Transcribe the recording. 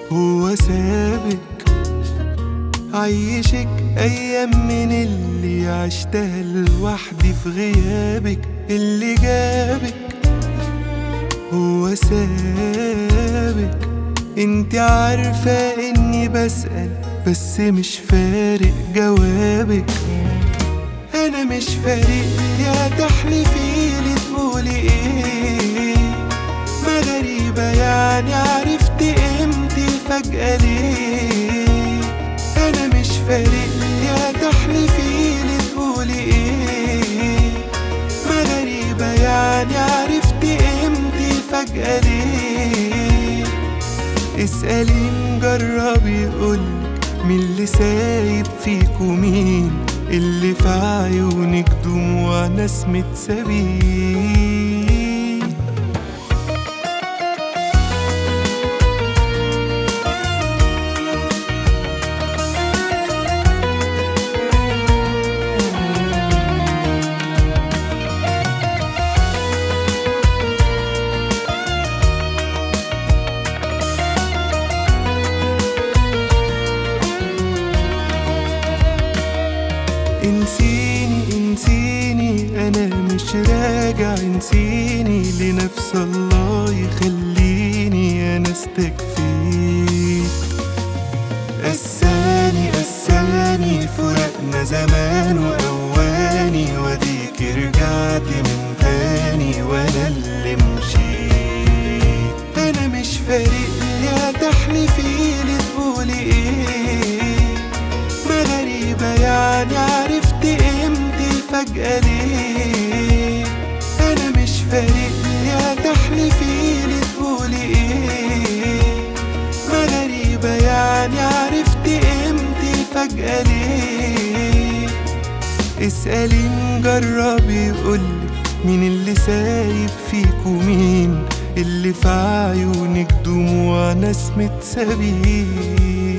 هو سابك عيشك أيام من اللي عشتها لوحدي في غيابك اللي جابك هو سابك انت عارفة اني بسأل بس مش فارق جوابك انا مش فارق يا تحلفي لي تقولي ايه ما غريبة يعني عرفت قيمتي فجأة ليه انا مش فارق يا تحلفي لي تقولي ايه ما غريبة يعني عرفت قيمتي فجأة ليه اسألي مجرب يقولك مين اللي سايب فيكو مين اللي في عيونك دموع ناس متسابين انسيني انسيني انا مش راجع انسيني لنفس الله يخليني انا استكفيت قساني قساني فرقنا زمان وقواني واديك رجعت من تاني وانا اللي مشيت انا مش فارق يا تحلفي لي تقولي ايه ما غريبة يعني عرفت قيمتي فجأة ليه أنا مش فارق يا تحلفي لي تقولي إيه ما غريبة يعني عرفت قيمتي فجأة ليه اسألي مجرب يقولك مين اللي سايب فيكو مين اللي في عيونك دموع ناس متسابين